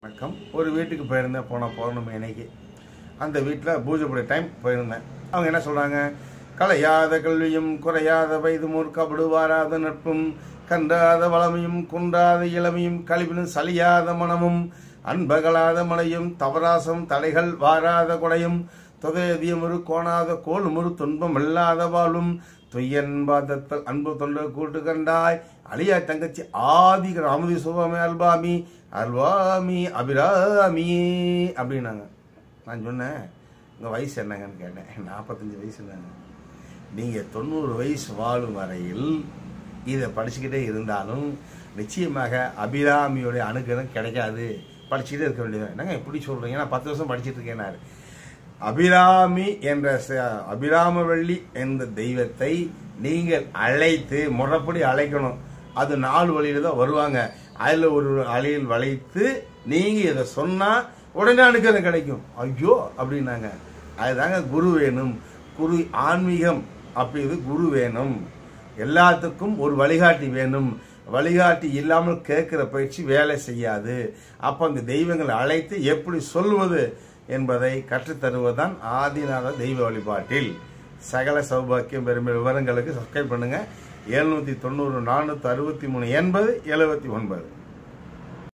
வணக்கம் ஒரு வீட்டுக்கு போயிருந்தேன் போன பௌர்ணமி அன்னைக்கு அந்த வீட்டில் பூஜை புடைய டைம் போயிருந்தேன் அவங்க என்ன சொல்கிறாங்க கலையாத கல்வியும் குறையாத வயது மூர்க்கபடு வாராத நட்பும் கன்றாத வளமையும் குன்றாத இளமையும் கழிவினும் சலியாத மனமும் அன்பகலாத மலையும் தவராசம் தலைகள் வாராத கொடையும் தொகையதியமுறு கோணாத கோல் முறு துன்பம் இல்லாத வாழும் தொய்யன் பாதத்தல் அன்பு தொண்டை கூட்டு கண்டாய் அழியா தங்கச்சி ஆதி ராமதி சுபமே அல்பாமி அல்வாமி அபிராமி அப்படின்னாங்க நான் சொன்னேன் உங்கள் வயசு என்னங்கன்னு கேட்டேன் நாற்பத்தஞ்சு வயசுனாங்க நீங்கள் தொண்ணூறு வயசு வாழும் வரையில் இதை படிச்சுக்கிட்டே இருந்தாலும் நிச்சயமாக அபிராமியோடைய அனுகிரகம் கிடைக்காது படிச்சுக்கிட்டே இருக்க வேண்டியது என்னங்க இப்படி சொல்கிறீங்க நான் பத்து வருஷம் படிச்சுட்டு இருக்கேனாரு அபிராமி என்ற ச- அபிராமவள்ளி என்ற தெய்வத்தை நீங்கள் அழைத்து முறைப்படி அழைக்கணும் அது நாலு வழியில தான் வருவாங்க அதில் ஒரு அலையில் வளைத்து நீங்கள் இதை சொன்னால் உடனே அனுக்கிறம் கிடைக்கும் ஐயோ அப்படின்னாங்க அதுதாங்க குரு வேணும் குரு ஆன்மீகம் அப்படி குரு வேணும் எல்லாத்துக்கும் ஒரு வழிகாட்டி வேணும் வழிகாட்டி இல்லாமல் கேட்கிற பயிற்சி வேலை செய்யாது அப்போ அந்த தெய்வங்களை அழைத்து எப்படி சொல்வது என்பதை கற்றுத்தருவதுதான் ஆதிநாத தெய்வ வழிபாட்டில் சகல சௌபாக்கியம் பெருமை விவரங்களுக்கு சப்ஸ்கிரைப் பண்ணுங்க எழுநூத்தி தொண்ணூறு நானூத்தி அறுபத்தி மூணு எண்பது எழுபத்தி ஒன்பது